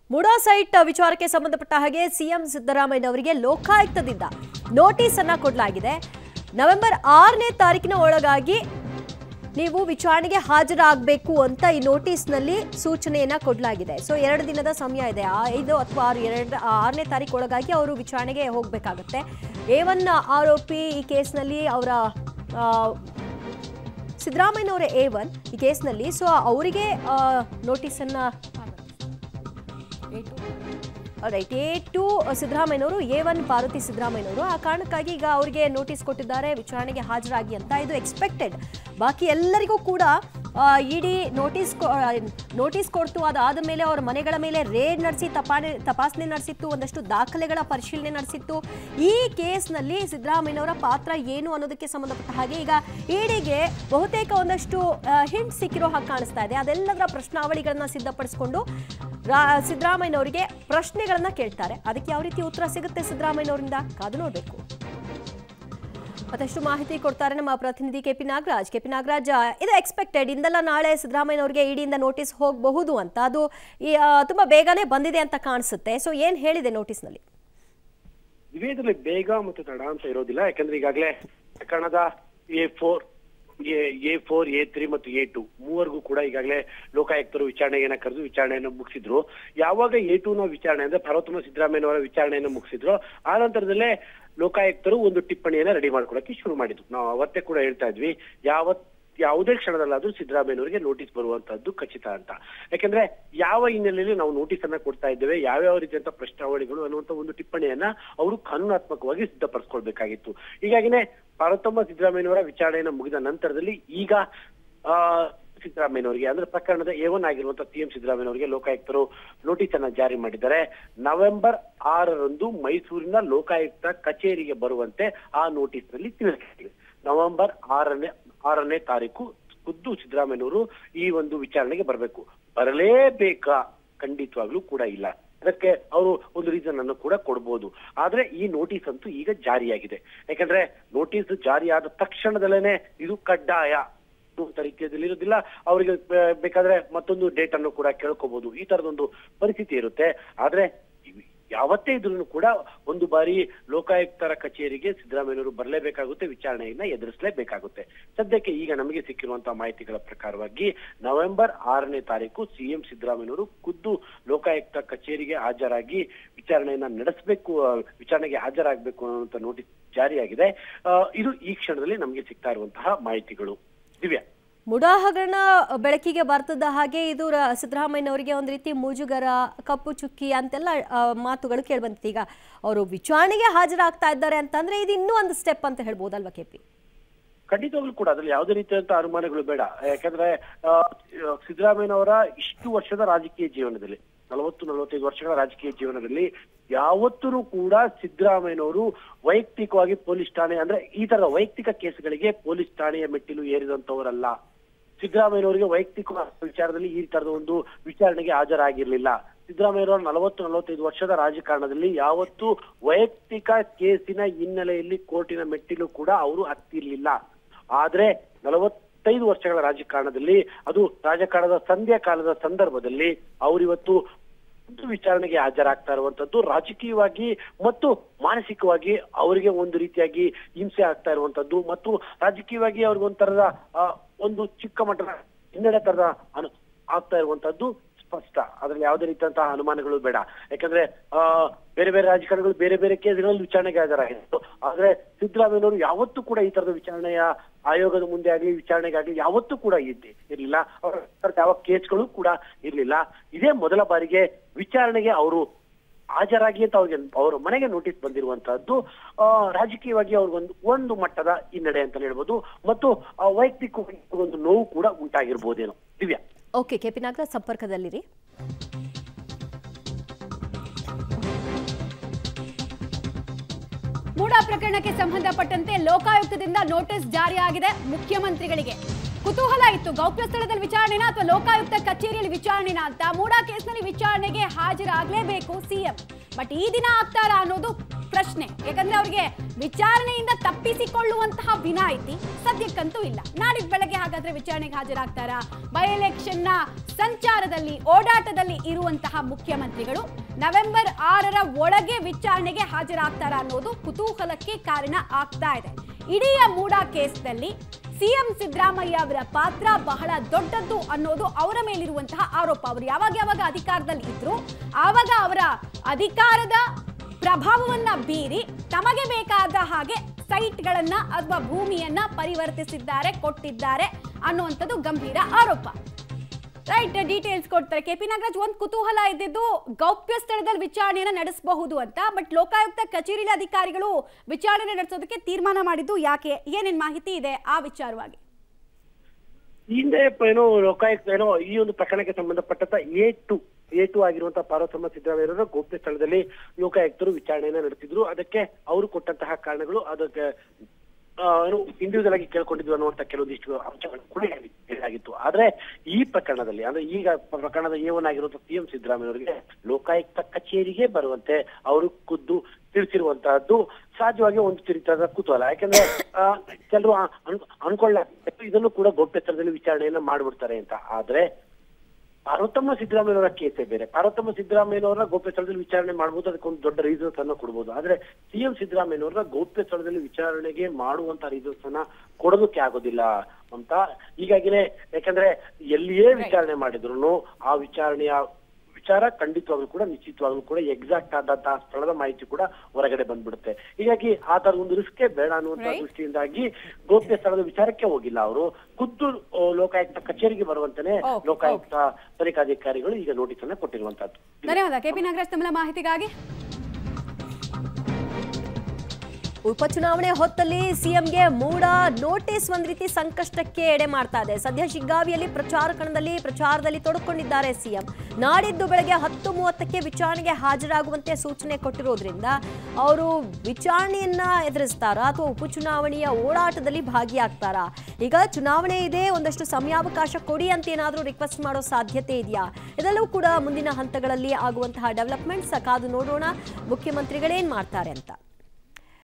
MUDA site ವಿಚಾರಕ್ಕೆ ಸಂಬಂಧಪಟ್ಟ ಹಾಗೆ ಸಿಎಂ ಸಿದ್ದರಾಮಯ್ಯ ಅವರಿಗೆ ಲೋಕಾಯುಕ್ತದಿಂದ ನೋಟಿಸ್ ಅನ್ನ ಕೊಡಲಾಗಿದೆ ನವೆಂಬರ್ ಆರನೇ ತಾರೀಕಿನ ಒಳಗಾಗಿ ನೀವು ವಿಚಾರಣೆಗೆ ಹಾಜರಾಗಬೇಕು ಅಂತ ಈ ನೋಟಿಸ್ನಲ್ಲಿ ಸೂಚನೆಯನ್ನ ಕೊಡಲಾಗಿದೆ ಸೊ ಎರಡು ದಿನದ ಸಮಯ ಇದೆ ಆ ಐದು ಅಥವಾ ಆರು ಎರಡು ಆರನೇ ತಾರೀಕು ಒಳಗಾಗಿ ಅವರು ವಿಚಾರಣೆಗೆ ಹೋಗಬೇಕಾಗತ್ತೆ ಎ ಒನ್ ಆರೋಪಿ ಈ ಕೇಸ್ನಲ್ಲಿ ಅವರ ಸಿದ್ದರಾಮಯ್ಯನವರ ಎ ಒನ್ ಈ ಕೇಸ್ನಲ್ಲಿ ಸೊ ಅವರಿಗೆ ನೋಟಿಸನ್ನು ರೈಟ್ ಎ ಟು ಸಿದ್ದರಾಮಯ್ಯನವರು ಎ ಒನ್ ಪಾರ್ವತಿ ಸಿದ್ದರಾಮಯ್ಯನವರು ಆ ಕಾರಣಕ್ಕಾಗಿ ಈಗ ಅವರಿಗೆ ನೋಟಿಸ್ ಕೊಟ್ಟಿದ್ದಾರೆ ವಿಚಾರಣೆಗೆ ಹಾಜರಾಗಿ ಅಂತ ಇದು ಎಕ್ಸ್ಪೆಕ್ಟೆಡ್ ಬಾಕಿ ಎಲ್ಲರಿಗೂ ಕೂಡ ಇಡಿ ನೋಟಿಸ್ ನೋಟಿಸ್ ಕೊಡ್ತು ಅದಾದ ಮೇಲೆ ಅವರ ಮನೆಗಳ ಮೇಲೆ ರೇಡ್ ನಡೆಸಿ ತಪಾನೆ ತಪಾಸಣೆ ನಡೆಸಿತ್ತು ಒಂದಷ್ಟು ದಾಖಲೆಗಳ ಪರಿಶೀಲನೆ ನಡೆಸಿತ್ತು ಈ ಕೇಸ್ನಲ್ಲಿ ಸಿದ್ದರಾಮಯ್ಯನವರ ಪಾತ್ರ ಏನು ಅನ್ನೋದಕ್ಕೆ ಸಂಬಂಧಪಟ್ಟ ಹಾಗೆ ಈಗ ಇಡಿಗೆ ಬಹುತೇಕ ಒಂದಷ್ಟು ಹಿಂಟ್ ಸಿಕ್ಕಿರೋ ಹಾಗೆ ಕಾಣಿಸ್ತಾ ಇದೆ ಅದೆಲ್ಲದರ ಪ್ರಶ್ನಾವಳಿಗಳನ್ನ ಸಿದ್ಧಪಡಿಸಿಕೊಂಡು ರಾ- ಸಿದ್ದರಾಮಯ್ಯನವರಿಗೆ ಪ್ರಶ್ನೆಗಳನ್ನ ಕೇಳ್ತಾರೆ ಅದಕ್ಕೆ ಯಾವ ರೀತಿ ಉತ್ತರ ಸಿಗುತ್ತೆ ಸಿದ್ದರಾಮಯ್ಯನವರಿಂದ ಕಾದು ನೋಡಬೇಕು ಮತ್ತಷ್ಟು ಮಾಹಿತಿ ಕೊಡ್ತಾರೆ ನಮ್ಮ ಪ್ರತಿನಿಧಿ ಕೆಪಿ ನಾಗರಾಜ್ ಕೆಪಿ ನಾಗರಾಜ್ ಆ, ಇದು ಎಕ್ಸ್ಪೆಕ್ಟೆಡ್ ಇಂದೆಲ್ಲ ನಾಳೆ ಸಿದ್ದರಾಮಯ್ಯನವರಿಗೆ ಇಡಿಯಿಂದ ನೋಟಿಸ್ ಹೋಗಬಹುದು ಅಂತ ಅದು ಈ, ಆ, ತುಂಬಾ ಬೇಗನೆ ಬಂದಿದೆ ಅಂತ ಕಾಣಿಸುತ್ತೆ ಸೊ ಏನ್ ಹೇಳಿದೆ ನೋಟಿಸ್ನಲ್ಲಿ ನಿವೇದನೆ ಬೇಗ ಮತ್ತು ತಡ ಅಂತ ಇರೋದಿಲ್ಲ ಯಾಕಂದ್ರೆ ಈಗಾಗಲೇ ಪ್ರಕರಣದ A four A four A three ಮತ್ತು ಎ ಟು ಮೂವರೆಗೂ ಕೂಡ ಈಗಾಗಲೇ ಲೋಕಾಯುಕ್ತರು ವಿಚಾರಣೆಯನ್ನ ಕರೆದು ವಿಚಾರಣೆಯನ್ನು ಮುಗಿಸಿದ್ರು ಯಾವಾಗ ಎ ಟು ನ ವಿಚಾರಣೆ ಅಂದ್ರೆ ಪಾರ್ವತಮ್ಮ ಸಿದ್ದರಾಮಯ್ಯನವರ ವಿಚಾರಣೆಯನ್ನು ಮುಗಿಸಿದ್ರು ಆ ನಂತರದಲ್ಲೇ ಲೋಕಾಯುಕ್ತರು ಒಂದು ಟಿಪ್ಪಣಿಯನ್ನ ರೆಡಿ ಮಾಡ್ಕೊಳಕ್ಕೆ ಶುರು ಮಾಡಿದ್ರು ನಾವು ಅವತ್ತೇ ಕೂಡ ಹೇಳ್ತಾ ಇದ್ವಿ ಯಾವತ್ ಯಾವುದೇ ಕ್ಷಣದಲ್ಲಾದ್ರೂ ಸಿದ್ದರಾಮಯ್ಯನವರಿಗೆ ನೋಟಿಸ್ ಬರುವಂತದ್ದು ಖಚಿತ ಅಂತ ಯಾಕಂದ್ರೆ ಯಾವ ಹಿನ್ನೆಲೆಯಲ್ಲಿ ನಾವು ನೋಟಿಸ್ ಅನ್ನ ಕೊಡ್ತಾ ಇದ್ದೇವೆ ಯಾವ್ಯಾವ ರೀತಿಯಂತ ಪ್ರಶ್ನಾವಳಿಗಳು ಅನ್ನುವಂತ ಒಂದು ಟಿಪ್ಪಣಿಯನ್ನ ಅವರು ಕಾನೂನಾತ್ಮಕವಾಗಿ ಸಿದ್ಧಪಡಿಸ್ಕೊಳ್ಬೇಕಾಗಿತ್ತು ಹೀಗಾಗಿನೇ ಪಾರ್ವತಮ್ಮ ಸಿದ್ದರಾಮಯ್ಯನವರ ವಿಚಾರಣೆಯನ್ನು ಮುಗಿದ ನಂತರದಲ್ಲಿ ಈಗ ಆ ಸಿದ್ದರಾಮಯ್ಯನವರಿಗೆ ಅಂದ್ರೆ ಪ್ರಕರಣದ ಎ ಒನ್ ಆಗಿರುವಂತಹ ಸಿಎಂ ಸಿದ್ದರಾಮಯ್ಯನವರಿಗೆ ಲೋಕಾಯುಕ್ತರು ನೋಟಿಸ್ ಅನ್ನ ಜಾರಿ ಮಾಡಿದ್ದಾರೆ ನವೆಂಬರ್ ಆರರಂದು ಮೈಸೂರಿನ ಲೋಕಾಯುಕ್ತ ಕಚೇರಿಗೆ ಬರುವಂತೆ ಆ ನೋಟಿಸ್ ನಲ್ಲಿ ತಿಳಿಸಿದೆ ನವೆಂಬರ್ ಆರನೇ ಆರನೇ ತಾರೀಕು ಖುದ್ದು ಸಿದ್ದರಾಮಯ್ಯನವರು ಈ ಒಂದು ವಿಚಾರಣೆಗೆ ಬರಬೇಕು ಬರಲೇಬೇಕಾ ಖಂಡಿತವಾಗ್ಲೂ ಕೂಡ ಇಲ್ಲ ಅದಕ್ಕೆ ಅವರು ಒಂದು ರೀಸನ್ ಅನ್ನು ಕೂಡ ಕೊಡ್ಬೋದು ಆದ್ರೆ ಈ ನೋಟಿಸ್ ಅಂತೂ ಈಗ ಜಾರಿಯಾಗಿದೆ ಯಾಕಂದ್ರೆ ನೋಟಿಸ್ ಜಾರಿಯಾದ ತಕ್ಷಣದಲ್ಲೇನೆ ಇದು ಕಡ್ಡಾಯ ಅಂತ ರೀತಿಯಲ್ಲಿ ಇರೋದಿಲ್ಲ ಅವರಿಗೆ ಬ- ಬೇಕಾದ್ರೆ ಮತ್ತೊಂದು ಡೇಟ್ ಅನ್ನು ಕೂಡ ಕೇಳ್ಕೋಬಹುದು ಈ ತರದೊಂದು ಪರಿಸ್ಥಿತಿ ಇರುತ್ತೆ ಆದ್ರೆ ಇವ್- ಯಾವತ್ತೇ ಇದ್ರೂ ಕೂಡ ಒಂದು ಬಾರಿ ಲೋಕಾಯುಕ್ತರ ಕಚೇರಿಗೆ ಸಿದ್ದರಾಮಯ್ಯನವರು ಬರಲೇಬೇಕಾಗುತ್ತೆ ವಿಚಾರಣೆಯನ್ನ ಎದುರಿಸಲೇಬೇಕಾಗುತ್ತೆ ಸದ್ಯಕ್ಕೆ ಈಗ ನಮಗೆ ಸಿಕ್ಕಿರುವಂತಹ ಮಾಹಿತಿಗಳ ಪ್ರಕಾರವಾಗಿ ನವೆಂಬರ್ ಆರನೇ ತಾರೀಕು ಸಿಎಂ ಸಿದ್ದರಾಮಯ್ಯನವರು ಖುದ್ದು ಲೋಕಾಯುಕ್ತ ಕಚೇರಿಗೆ ಹಾಜರಾಗಿ ವಿಚಾರಣೆಯನ್ನ ನಡೆಸಬೇಕು ವಿಚಾರಣೆಗೆ ಹಾಜರಾಗಬೇಕು ಅನ್ನುವಂತ ನೋಟಿಸ್ ಜಾರಿಯಾಗಿದೆ ಆ, ಇದು ಈ ಕ್ಷಣದಲ್ಲಿ ನಮಗೆ ಸಿಗ್ತಾ ಇರುವಂತಹ ಮಾಹಿತಿಗಳು ದಿವ್ಯಾ ಮುಡಾ ಹಗರಣ ಬೆಳಕಿಗೆ ಬರ್ತದ ಹಾಗೆ ಇದು ರ- ಸಿದ್ದರಾಮಯ್ಯನವರಿಗೆ ಒಂದು ರೀತಿ ಮುಜುಗರ ಕಪ್ಪು ಚುಕ್ಕಿ ಅಂತೆಲ್ಲ ಆ, ಮಾತುಗಳು ಕೇಳ್ಬಂತಿದೆ ಈಗ ಅವರು ವಿಚಾರಣೆಗೆ ಹಾಜರಾಗ್ತಾ ಇದ್ದಾರೆ ಅಂತಂದ್ರೆ ಇದು ಇನ್ನೂ ಒಂದು ಸ್ಟೆಪ್ ಅಂತ ಹೇಳ್ಬೋದಲ್ವಾ ಕೆಪಿ ಖಂಡಿತವಾಗ್ಲೂ ಕೂಡ ಅದ್ರಲ್ಲಿ ಯಾವುದೇ ರೀತಿಯಾದಂತ ಅನುಮಾನಗಳು ಬೇಡ ಯಾಕಂದ್ರೆ ಆ, ಸಿದ್ದರಾಮಯ್ಯನವರ ಇಷ್ಟು ವರ್ಷದ ರಾಜಕೀಯ ಜೀವನದಲ್ಲಿ ನಲವತ್ತು ನಲವತ್ತೈದು ವರ್ಷಗಳ ರಾಜಕೀಯ ಜೀವನದಲ್ಲಿ ಯಾವತ್ತೂ ಕೂಡ ಸಿದ್ದರಾಮಯ್ಯನವರು ವೈಯಕ್ತಿಕವಾಗಿ ಪೊಲೀಸ್ ಠಾಣೆ ಅಂದ್ರೆ ಈ ತರದ ವೈಯಕ್ತಿಕ ಕೇಸ್ಗಳಿಗೆ ಪೊಲೀಸ್ ಠಾಣೆಯ ಮೆಟ್ಟಿಲು ಏರಿದಂತವರಲ್ಲ ಸಿದ್ದರಾಮಯ್ಯನವರಿಗೆ ವೈಯಕ್ತಿಕ ವಿಚಾರದಲ್ಲಿ ಈ ತರದ ಒಂದು ವಿಚಾರಣೆಗೆ ಹಾಜರಾಗಿರ್ಲಿಲ್ಲ ಸಿದ್ದರಾಮಯ್ಯನವರ ನಲವತ್ತು ನಲವತ್ತೈದು ವರ್ಷದ ರಾಜಕಾರಣದಲ್ಲಿ ಯಾವತ್ತೂ ವೈಯಕ್ತಿಕ ಕೇಸಿನ ಹಿನ್ನೆಲೆಯಲ್ಲಿ ಕೋರ್ಟಿನ ಮೆಟ್ಟಿಲು ಕೂಡ ಅವರು ಹತ್ತಿರ್ಲಿಲ್ಲ ಆದ್ರೆ ನಲವತ್ತೈದು ವರ್ಷಗಳ ರಾಜಕಾರಣದಲ್ಲಿ ಅದು ರಾಜಕಾರಣದ ಸಂಧ್ಯಾ ಕಾಲದ ಸಂದರ್ಭದಲ್ಲಿ ಅವರಿವತ್ತು ಒಂದು ವಿಚಾರಣೆಗೆ ಹಾಜರಾಗ್ತಾ ಇರುವಂತದ್ದು ರಾಜಕೀಯವಾಗಿ ಮತ್ತು ಮಾನಸಿಕವಾಗಿ ಅವರಿಗೆ ಒಂದು ರೀತಿಯಾಗಿ ಹಿಂಸೆ ಆಗ್ತಾ ಇರುವಂತದ್ದು ಮತ್ತು ರಾಜಕೀಯವಾಗಿ ಅವ್ರಿಗೆ ಒಂಥರದ ಆ, ಒಂದು ಚಿಕ್ಕ ಮಟ್ಟದ ಹಿನ್ನಡೆ ತರದ ಅನು ಆಗ್ತಾ ಇರುವಂತದ್ದು ಸ್ಪಷ್ಟ ಅದ್ರಲ್ಲಿ ಯಾವುದೇ ರೀತಿಯಂತಹ ಅನುಮಾನಗಳು ಬೇಡ ಯಾಕಂದ್ರೆ ಆ ಬೇರೆ ಬೇರೆ ರಾಜಕಾರಣಿಗಳು ಬೇರೆ ಬೇರೆ ಕೇಸ್ಗಳಲ್ಲಿ ವಿಚಾರಣೆಗೆ ಹಾಜರಾಗಿತ್ತು ಆದ್ರೆ ಸಿದ್ದರಾಮಯ್ಯನವರು ಯಾವತ್ತೂ ಕೂಡ ಈ ತರದ ವಿಚಾರಣೆಯ ಆಯೋಗದ ಮುಂದೆ ಆಗಲಿ ವಿಚಾರಣೆಗಾಗ್ಲಿ ಯಾವತ್ತೂ ಕೂಡ ಇದ್ದೆ ಇರ್ಲಿಲ್ಲ ಅವರ ಯಾವ ಕೇಸ್ಗಳು ಕೂಡ ಇರ್ಲಿಲ್ಲ ಇದೇ ಮೊದಲ ಬಾರಿಗೆ ವಿಚಾರಣೆಗೆ ಅವರು ಹಾಜರಾಗಿ ಅಂತ ಅವ್ರಿಗೆ ಅವ್ರ ಮನೆಗೆ ನೋಟಿಸ್ ಬಂದಿರುವಂತಹದ್ದು ಆ, ರಾಜಕೀಯವಾಗಿ ಅವ್ರಿಗೊಂದು ಒಂದು ಮಟ್ಟದ ಹಿನ್ನಡೆ ಅಂತ ಹೇಳ್ಬೋದು ಮತ್ತು ಆ, ವೈಯಕ್ತಿಕವಾಗಿ ಒಂದು ನೋವು ಕೂಡ ಉಂಟಾಗಿರ್ಬೋದೇನೋ ದಿವ್ಯಾ ಓಕೆ ಕೆಪಿ ನಾಗರಾಜ್ ಸಂಪರ್ಕದಲ್ಲಿರಿ ಮೂಡಾ ಪ್ರಕರಣಕ್ಕೆ ಸಂಬಂಧಪಟ್ಟಂತೆ ಲೋಕಾಯುಕ್ತದಿಂದ ನೋಟಿಸ್ ಜಾರಿಯಾಗಿದೆ ಮುಖ್ಯಮಂತ್ರಿಗಳಿಗೆ ಕುತೂಹಲ ಇತ್ತು ಗೌಪ್ಯ ಸ್ಥಳದಲ್ಲಿ ವಿಚಾರಣೆನ ಅಥವಾ ಲೋಕಾಯುಕ್ತ ಕಚೇರಿಯಲ್ಲಿ ವಿಚಾರಣೆನ ಅಂತ ಮೂಡಾ ಕೇಸ್ನಲ್ಲಿ ವಿಚಾರಣೆಗೆ ಹಾಜರಾಗಲೇಬೇಕು ಸಿಎಂ ಬಟ್ ಈ ದಿನ ಆಗ್ತಾರಾ ಅನ್ನೋದು ಪ್ರಶ್ನೆ ಯಾಕಂದ್ರೆ ಅವ್ರಿಗೆ ವಿಚಾರಣೆಯಿಂದ ತಪ್ಪಿಸಿಕೊಳ್ಳುವಂತಹ ವಿನಾಯಿತಿ ಸದ್ಯಕ್ಕಂತೂ ಇಲ್ಲ ನಾಡಿದ್ದು ಬೆಳಗ್ಗೆ ಹಾಗಾದ್ರೆ ವಿಚಾರಣೆಗೆ ಹಾಜರಾಗ್ತಾರಾ ಬೈ ಎಲೆಕ್ಷನ್ ನ ಸಂಚಾರದಲ್ಲಿ ಓಡಾಟದಲ್ಲಿ ಇರುವಂತಹ ಮುಖ್ಯಮಂತ್ರಿಗಳು ನವೆಂಬರ್ ಆರರ ಒಳಗೆ ವಿಚಾರಣೆಗೆ ಹಾಜರಾಗ್ತಾರಾ ಅನ್ನೋದು ಕುತೂಹಲಕ್ಕೆ ಕಾರಣ ಆಗ್ತಾ ಇದೆ ಇಡೀ ಮೂಡ ಕೇಸ್ನಲ್ಲಿ ಸಿಎಂ ಸಿದ್ದರಾಮಯ್ಯ ಅವರ ಪಾತ್ರ ಬಹಳ ದೊಡ್ಡದ್ದು ಅನ್ನೋದು ಅವರ ಮೇಲಿರುವಂತಹ ಆರೋಪ ಅವರು ಯಾವಾಗ ಯಾವಾಗ ಅಧಿಕಾರದಲ್ಲಿ ಇದ್ರು ಆವಾಗ ಅವರ ಅಧಿಕಾರದ ಪ್ರಭಾವವನ್ನ ಬೀರಿ ತಮಗೆ ಬೇಕಾದ ಹಾಗೆ ಸೈಟ್ಗಳನ್ನ ಅಥವಾ ಭೂಮಿಯನ್ನ ಪರಿವರ್ತಿಸಿದ್ದಾರೆ ಕೊಟ್ಟಿದ್ದಾರೆ ಅನ್ನುವಂಥದ್ದು ಗಂಭೀರ ಆರೋಪ ರೈಟ್ ಡೀಟೇಲ್ಸ್ ಕೊಡ್ತಾರೆ ಕೆಪಿ ನಾಗರಾಜ್ ಒಂದು ಕುತೂಹಲ ಇದ್ದಿದ್ದು ಗೌಪ್ಯ ಸ್ಥಳದಲ್ಲಿ ವಿಚಾರಣೆಯನ್ನ ನಡೆಸಬಹುದು ಅಂತ ಬಟ್ ಲೋಕಾಯುಕ್ತ ಕಚೇರಿಯಲ್ಲಿ ಅಧಿಕಾರಿಗಳು ವಿಚಾರಣೆ ನಡೆಸೋದಕ್ಕೆ ತೀರ್ಮಾನ ಮಾಡಿದ್ದು ಯಾಕೆ ಏನೇನ್ ಮಾಹಿತಿ ಇದೆ ಆ ವಿಚಾರವಾಗಿ ಈ ಹಿಂದೆ ಪ- ಏನೋ ಲೋಕಾಯುಕ್ತ ಏನೋ ಈ ಒಂದು ಪ್ರಕರಣಕ್ಕೆ ಸಂಬಂಧಪಟ್ಟಂತ ಎ ಟು ಎ ಟು ಆಗಿರುವಂತಹ ಪಾರ್ವತಮ್ಮ ಸಿದ್ದರಾಮಯ್ಯರ ಗೌಪ್ಯ ಸ್ಥಳದಲ್ಲಿ ಲೋಕಾಯುಕ್ತರು ವಿಚಾರಣೆಯನ್ನ ನಡೆಸಿದ್ರು ಅದಕ್ಕೆ ಅವರು ಕೊಟ್ಟಂತಹ ಕಾರಣಗಳು ಅದಕ್ಕೆ ಆ, ಏನು ಇಂಡಿವಿಜುವಲ್ ಆಗಿ ಕೇಳ್ಕೊಂಡಿದ್ವು ಅನ್ನುವಂತ ಕೆಲವೊಂದಿಷ್ಟು ಅಂಶಗಳು ಕೂಡ ಹೇಳಲಾಗಿತ್ತು ಆದ್ರೆ ಈ ಪ್ರಕರಣದಲ್ಲಿ ಅಂದ್ರೆ ಈಗ ಪ್ರಕರಣದ ಎ ಒನ್ ಆಗಿರುವಂತಹ ಸಿಎಂ ಸಿದ್ದರಾಮಯ್ಯ ಅವರಿಗೆ ಲೋಕಾಯುಕ್ತ ಕಚೇರಿಗೆ ಬರುವಂತೆ ಅವರು ಖುದ್ದು ತಿಳಿಸಿರುವಂತಹದ್ದು ಸಹಜವಾಗಿ ಒಂದು ತಿರುತಾದ ಕುತೂಹಲ ಯಾಕಂದ್ರೆ ಕೆಲವರು ಅನ್ಕೊಳ್ಳ ಇದನ್ನು ಕೂಡ ಗೌಪ್ಯ ಸ್ಥಳದಲ್ಲಿ ವಿಚಾರಣೆಯನ್ನ ಮಾಡ್ಬಿಡ್ತಾರೆ ಅಂತ ಆದ್ರೆ ಪಾರ್ವತಮ್ಮ ಸಿದ್ದರಾಮಯ್ಯನವರ ಕೇಸೇ ಬೇರೆ ಪಾರ್ವತಮ್ಮ ಸಿದ್ದರಾಮಯ್ಯನವರ ಗೌಪ್ಯ ಸ್ಥಳದಲ್ಲಿ ವಿಚಾರಣೆ ಮಾಡಬಹುದು ಅದಕ್ಕೆ ಒಂದು ದೊಡ್ಡ ರೀಸನ್ಸ್ ಅನ್ನ ಕೊಡ್ಬೋದು ಆದ್ರೆ ಸಿಎಂ ಸಿದ್ದರಾಮಯ್ಯನವರ ಗೌಪ್ಯ ಸ್ಥಳದಲ್ಲಿ ವಿಚಾರಣೆಗೆ ಮಾಡುವಂತ ರೀಸನ್ಸ್ ಅನ್ನ ಕೊಡೋದಕ್ಕೆ ಆಗೋದಿಲ್ಲ ಅಂತ ಈಗಾಗಲೇ ಯಾಕಂದ್ರೆ ಎಲ್ಲಿಯೇ ವಿಚಾರಣೆ ಮಾಡಿದ್ರು ಆ ವಿಚಾರಣೆಯ ವಿಚಾರ ಖಂಡಿತವಾಗ್ಲೂ ಕೂಡ ನಿಶ್ಚಿತವಾಗ್ಲೂ ಕೂಡ ಎಕ್ಸಾಕ್ಟ್ ಆದಂತಹ ಸ್ಥಳದ ಮಾಹಿತಿ ಕೂಡ ಹೊರಗಡೆ ಬಂದ್ಬಿಡುತ್ತೆ ಹೀಗಾಗಿ ಆ ತರದ ಒಂದು ರಿಸ್ಕೇ ಬೇಡ ಅನ್ನುವಂತ Right. ದೃಷ್ಟಿಯಿಂದಾಗಿ ಗೌಪ್ಯ ಸ್ಥಳದ ವಿಚಾರಕ್ಕೆ ಹೋಗಿಲ್ಲ ಅವರು ಖುದ್ದು ಆ, ಲೋಕಾಯುಕ್ತ ಕಚೇರಿಗೆ ಬರುವಂತಾನೆ Okay, ಲೋಕಾಯುಕ್ತ ತನಿಖಾಧಿಕಾರಿಗಳು ಈಗ ನೋಟಿಸ್ ಅನ್ನ ಕೊಟ್ಟಿರುವಂತದ್ದು ಧನ್ಯವಾದ ಕೆಪಿ ನಾಗರಾಜ್ ತಮ್ಮ ಮಾಹಿತಿಗಾಗಿ ಉಪಚುನಾವಣೆ ಹೊತ್ತಲ್ಲಿ ಸಿಎಂಗೆ ಮೂಡ ನೋಟಿಸ್ ಒಂದ್ ರೀತಿ ಸಂಕಷ್ಟಕ್ಕೆ ಎಡೆ ಮಾಡ್ತಾ ಇದೆ ಸದ್ಯ ಶಿಗ್ಗಾವಿಯಲ್ಲಿ ಪ್ರಚಾರ ಕಣದಲ್ಲಿ ಪ್ರಚಾರದಲ್ಲಿ ತೊಡಕೊಂಡಿದ್ದಾರೆ ಸಿಎಂ ನಾಡಿದ್ದು ಬೆಳಗ್ಗೆ ಹತ್ತು ಮೂವತ್ತಕ್ಕೆ ವಿಚಾರಣೆಗೆ ಹಾಜರಾಗುವಂತೆ ಸೂಚನೆ ಕೊಟ್ಟಿರೋದ್ರಿಂದ ಅವರು ವಿಚಾರಣೆಯನ್ನ ಎದುರಿಸ್ತಾರಾ ಅಥವಾ ಉಪಚುನಾವಣೆಯ ಓಡಾಟದಲ್ಲಿ ಭಾಗಿಯಾಗ್ತಾರಾ ಈಗ ಚುನಾವಣೆ ಇದೆ ಒಂದಷ್ಟು ಸಮಯಾವಕಾಶ ಕೊಡಿ ಅಂತ ಏನಾದರೂ ರಿಕ್ವೆಸ್ಟ್ ಮಾಡೋ ಸಾಧ್ಯತೆ ಇದೆಯಾ ಇದೆಲ್ಲವೂ ಕೂಡ ಮುಂದಿನ ಹಂತಗಳಲ್ಲಿ ಆಗುವಂತಹ ಡೆವಲಪ್ಮೆಂಟ್ಸ್ ಕಾದು ನೋಡೋಣ ಮುಖ್ಯಮಂತ್ರಿಗಳೇನ್ ಮಾಡ್ತಾರೆ ಅಂತ